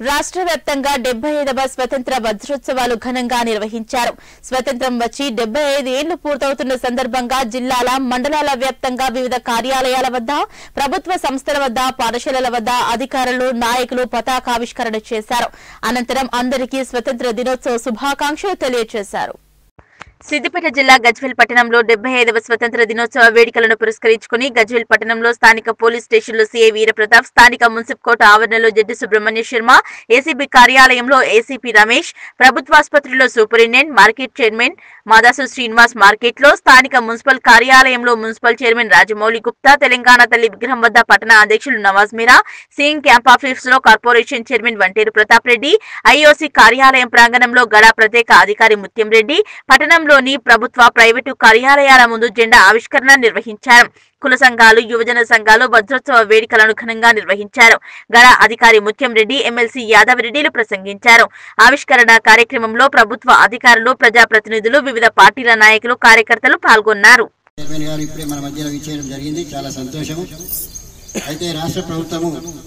రాష్ట్ర వ్యాప్తంగా డెబ్బై ఐదవ స్వతంత్ర వజ్రోత్సవాలు ఘనంగా నిర్వహించారు స్వతంత్రం వచ్చి డెబ్బై ఐదు ఏళ్లు పూర్తవుతున్న సందర్భంగా జిల్లాల మండలాల వ్యాప్తంగా వివిధ కార్యాలయాల వద్ద ప్రభుత్వ సంస్థల వద్ద పాఠశాలల వద్ద అధికారులు నాయకులు పతాకావిష్కరణ చేశారు అనంతరం అందరికీ స్వతంత్ర దినోత్సవ శుభాకాంక్షలు తెలియజేశారు సిద్దిపేట జిల్లా గజ్వేల్ పట్టణంలో డెబ్బై ఐదవ స్వతంత్ర దినోత్సవ వేడుకలను పురస్కరించుకుని గజ్వేల్ పట్టణంలో స్థానిక పోలీస్ స్టేషన్లో సీఐ వీరప్రతాప్ స్థానిక మున్సిప్ కోట ఆవరణలో జడ్జి సుబ్రహ్మణ్య శర్మ ఏసీబీ కార్యాలయంలో ఏసీపీ రమేష్ ప్రభుత్వాసుపత్రిలో superintendent market chairman Madasu Srinivas మార్కెట్లో స్థానిక మున్సిపల్ కార్యాలయంలో మున్సిపల్ చైర్మన్ రాజమౌళి గుప్తా తెలంగాణ తల్లి విగ్రహం వద్ద పట్టణ అధ్యక్షులు నవాజ్ మీరా సీయింగ్ క్యాంప్ ఆఫీస్ లో corporation chairman Vanteru Pratap Reddy IOC కార్యాలయం ప్రాంగణంలో గడా ప్రత్యేక అధికారి ముత్యం రెడ్డి పట్టణంలోని ప్రభుత్వ ప్రైవేటు కార్యాలయాల ముందు జెండా ఆవిష్కరణ నిర్వహించారు కుల సంఘాలు యువజన సంఘాలు వజ్రోత్సవ వేడుకలను ఘనంగా నిర్వహించారు గడ అధికారి ముత్యం రెడ్డి ఎమ్మెల్సీ యాదవ్ రెడ్డిలు ప్రసంగించారు ఆవిష్కరణ కార్యక్రమంలో ప్రభుత్వ అధికారులు ప్రజాప్రతినిధులు వివిధ పార్టీల నాయకులు కార్యకర్తలు పాల్గొన్నారు చైర్మన్ గారు ఇప్పుడే మన మధ్యలో విచ్చేయడం జరిగింది చాలా సంతోషము అయితే రాష్ట్ర ప్రభుత్వము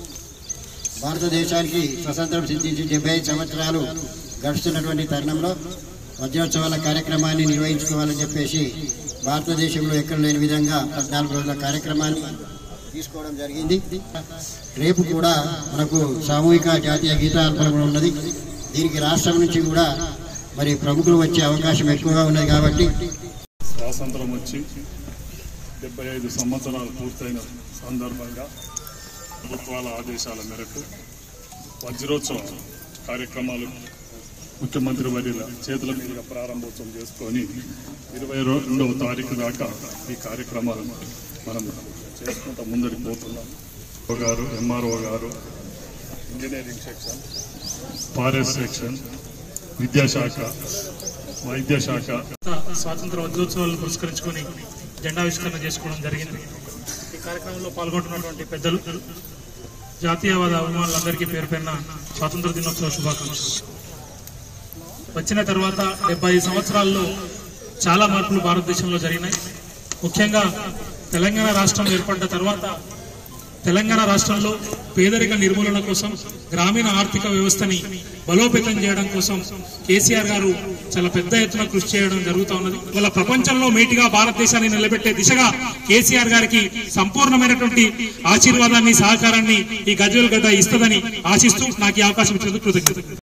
భారతదేశానికి స్వతంత్రం సిద్ధించి డెబ్బై ఐదు సంవత్సరాలు గడుస్తున్నటువంటి తరుణంలో వజ్రోత్సవాల కార్యక్రమాన్ని నిర్వహించుకోవాలని చెప్పేసి భారతదేశంలో ఎక్కడ లేని విధంగా పద్నాలుగు రోజుల కార్యక్రమాన్ని తీసుకోవడం జరిగింది రేపు కూడా మనకు సామూహిక జాతీయ గీతాల్పన ఉన్నది దీనికి రాష్ట్రం నుంచి కూడా మరి ప్రముఖులు వచ్చే అవకాశం ఎక్కువగా ఉన్నది కాబట్టి స్వాతంత్రం వచ్చి డెబ్బై ఐదు సంవత్సరాలు పూర్తయిన సందర్భంగా ప్రభుత్వాల ఆదేశాల మేరకు వజ్రోత్సవం కార్యక్రమాలు ముఖ్యమంత్రి వర్యుల చేతుల మీదుగా ప్రారంభోత్సవం చేసుకొని ఇరవై రెండవ తారీఖు దాకా ఈ కార్యక్రమాలను మనం చేసుకుంటూ ముందరికి పోతున్నాం ఓ గారు ఎంఆర్ఓ గారు ఇంజనీరింగ్ సెక్షన్ ఫారెస్ట్ సెక్షన్ విద్యాశాఖ వైద్యశాఖ స్వాతంత్ర వజ్రోత్సవాలను పురస్కరించుకొని జెండావిష్కరణ చేసుకోవడం జరిగింది ఈ కార్యక్రమంలో పాల్గొంటున్నటువంటి పెద్దలు జాతీయవాద అభిమానులందరికీ పేరు పేరున స్వాతంత్ర దినోత్సవ శుభాకాంక్షలు వచ్చిన తర్వాత డెబ్బై ఐదు సంవత్సరాల్లో చాలా మార్పులు భారతదేశంలో జరిగినాయి ముఖ్యంగా తెలంగాణ రాష్ట్రం ఏర్పడ్డ తర్వాత తెలంగాణ రాష్ట్రంలో పేదరిక నిర్మూలన కోసం గ్రామీణ ఆర్థిక వ్యవస్థని బలోపేతం చేయడం కోసం కేసీఆర్ గారు చాలా పెద్ద ఎత్తున కృషి చేయడం జరుగుతూ ఉన్నది వాళ్ళ ప్రపంచంలో మేటిగా భారతదేశాన్ని నిలబెట్టే దిశగా కేసీఆర్ గారికి సంపూర్ణమైనటువంటి ఆశీర్వాదాన్ని సహకారాన్ని ఈ గజ్వేల్ గడ్డ ఇస్తుందని ఆశిస్తూ నాకు ఈ అవకాశం ఇచ్చినందుకు కృతజ్ఞత